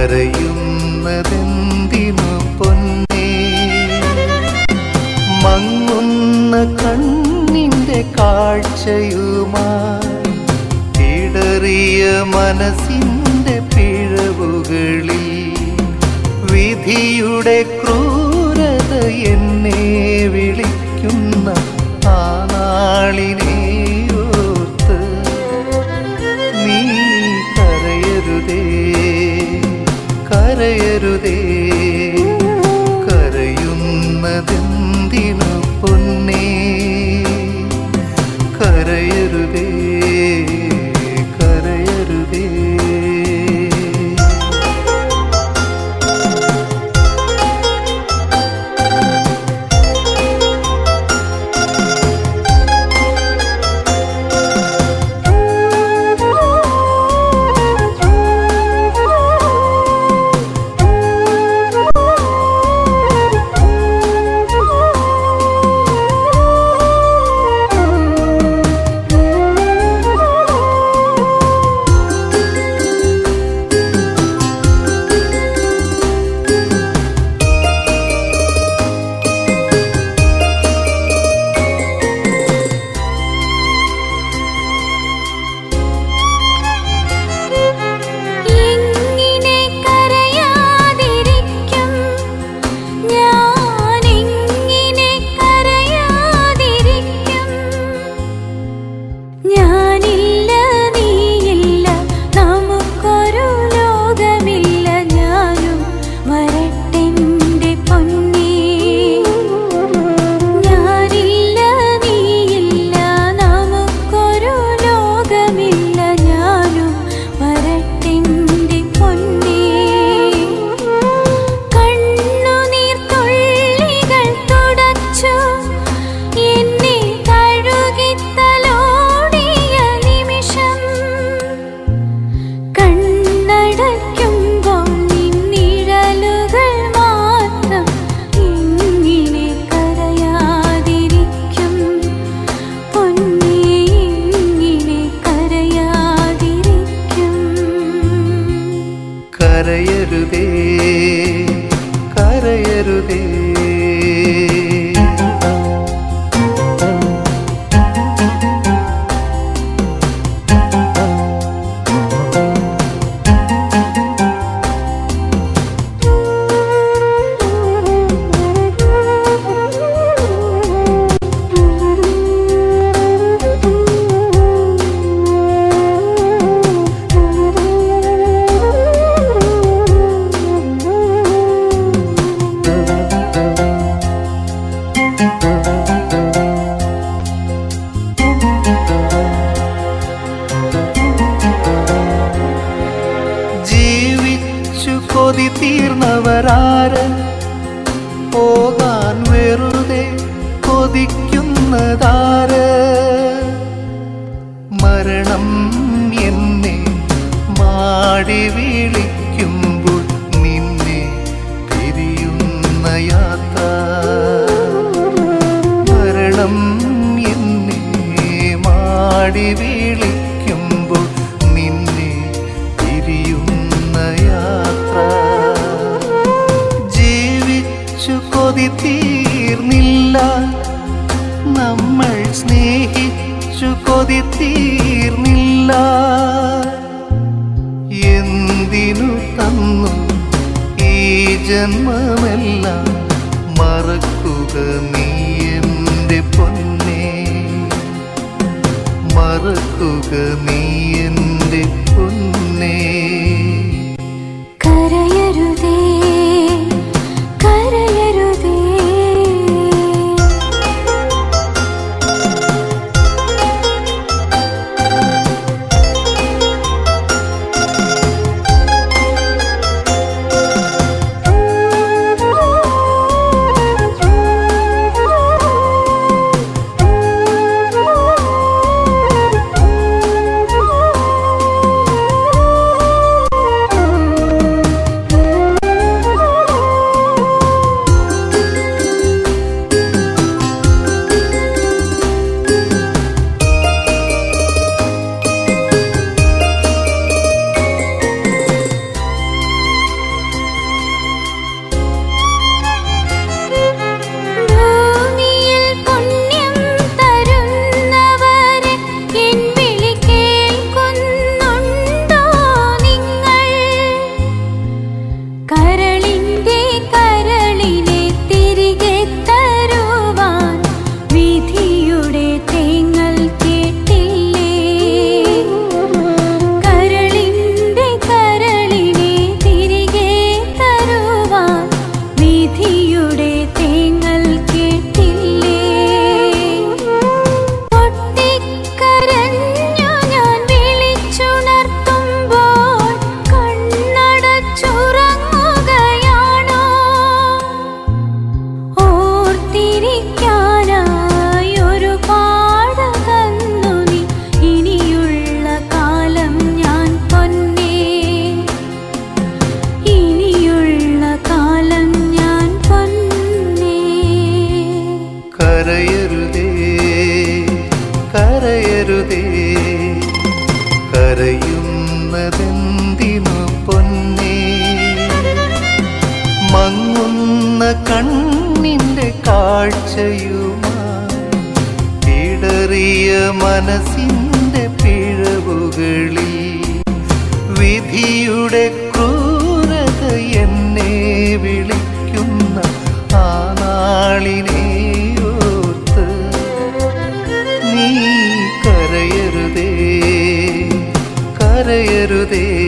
കരയുന്നതെന്തിനു പൊന്നേ മങ്ങുന്ന കണ്ണിന്റെ കാഴ്ചയുമായി ഇടറിയ മനസ്സിന്റെ പിഴവുകളിൽ വിധിയുടെ ക്രൂരത എന്നെ വിളിക്കുന്ന ആ നാളിനെ ഓർത്ത് നീ കരയരുതേ കരയരുതേ കരയുന്നതെന്തിനു പൊന്നേ കരയരുതേ കരയരുതേ എങ്ങനെ കരയാതിരിക്കും ഞാൻ എങ്ങനെ കരയാതിരിക്കും ഞാനില്ല നീയില്ല നമുക്കൊരു ലോകമില്ല ഞാനും വരട്ടെൻ്റെ പൊന്നേ ഞാനില്ല നീയില്ല നമുക്കൊരു ലോകമില്ല ഞാനും വരട്ടെൻ്റെ പൊന്നേ കണ്ണുനീർ തുള്ളികൾ തുടച്ചു എന്നെ കഴുകിത്തലോടിയ നിമിഷം കണ്ണടയ്ക്കുമ്പോൾ നിന്നിഴലുകൾ മാത്രം ഇങ്ങനെ കരയാതിരിക്കും പൊന്നേ ഇങ്ങനെ കരയാതിരിക്കും കരയരുതേ കരയരുതേ ജീവിച്ചു കൊതി തീർന്നവരാര് പോകാൻ വെറുതെ കൊതിക്കുന്നതാര് മരണം എന്നെ മാടി വിളിക്കുമ്പോൾ നിന്നെ പിരിയുന്ന യാത്ര മരണം എന്നെ മാടി വിളിക്കുമ്പോൾ നിന്നെ പിരിയുന്ന യാത്ര ജീവിച്ചു കൊതി തീർന്നില്ല നമ്മൾ സ്നേഹിച്ചു കൊതി തീർന്നില്ല എന്തിനു തന്നു ഈ ജന്മമെല്ലാം മറക്കുക നീ എൻ്റെ പൊന്നേ മറക്കുക നീ എൻ്റെ പൊന്നേ കരയരുതേ കരയരുതേ കരയരുതേ കരയുന്നതെന്തിനു പൊന്നേ മങ്ങുന്ന കണ്ണിന്റെ കാഴ്ചയുമായി ഇടറിയ മനസ്സിന്റെ പിഴവുകളിൽ വിധിയുടെ ക്രൂരത എന്നെ വിളിക്കുന്ന ആ നാളിനെ ഓർത്ത് നീ കരയരുതേ കരയരുതേ